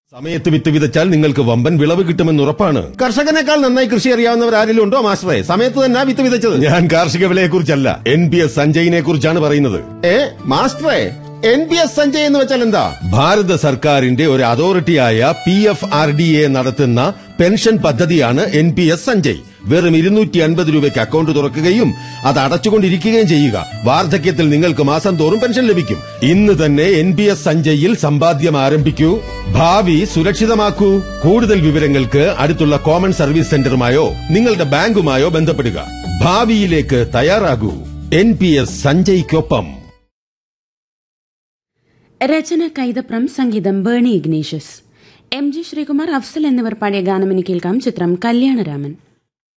സമയത്ത് വിത്ത് വിതച്ചാൽ നിങ്ങൾക്ക് വമ്പൻ വിളവ് കിട്ടുമെന്ന് ഉറപ്പാണ് കർഷകനേക്കാൾ നന്നായി കൃഷി അറിയാവുന്നവർ ആരെങ്കിലും ഉണ്ടോ മാസ്റ്ററെ സമയത്ത് തന്നെ വിത്ത് വിതച്ചത് ഞാൻ കാർഷിക വിലയെ കുറിച്ചല്ല എൻ പി എസ് സഞ്ജയിനെ കുറിച്ചാണ് പറയുന്നത് ഏ മാസ്റ്ററെ എൻ പി എസ് സഞ്ജയ് എന്ന് വെച്ചാൽ എന്താ ഭാരത സർക്കാരിന്റെ ഒരു അതോറിറ്റിയായ P F R D A നടത്തുന്ന പെൻഷൻ പദ്ധതിയാണ് എൻ പി എസ് സഞ്ജയ് വെറും ഇരുന്നൂറ്റി അൻപത് രൂപയ്ക്ക് അക്കൗണ്ട് തുറക്കുകയും അത് അടച്ചുകൊണ്ടിരിക്കുകയും ചെയ്യുക വാർദ്ധക്യത്തിൽ നിങ്ങൾക്ക് മാസം തോറും പെൻഷൻ ലഭിക്കും ഇന്ന് തന്നെ എൻ പി എസ് സഞ്ജയിൽ സമ്പാദ്യം ആരംഭിക്കൂ ഭാവി സുരക്ഷിതമാക്കൂ കൂടുതൽ വിവരങ്ങൾക്ക് അടുത്തുള്ള കോമൺ സർവീസ് സെന്ററുമായോ നിങ്ങളുടെ ബാങ്കുമായോ ബന്ധപ്പെടുക ഭാവിയിലേക്ക് തയ്യാറാകൂ എൻ പി എസ് സഞ്ജയ്ക്കൊപ്പം രചന കൈതപ്രം സംഗീതം ബേണി ഇഗ്നേഷ്യസ് എം ജി ശ്രീകുമാർ അഫ്സൽ എന്നിവർ പാടിയ ഗാനം ഇനി കേൾക്കാം ചിത്രം കല്യാണരാമൻ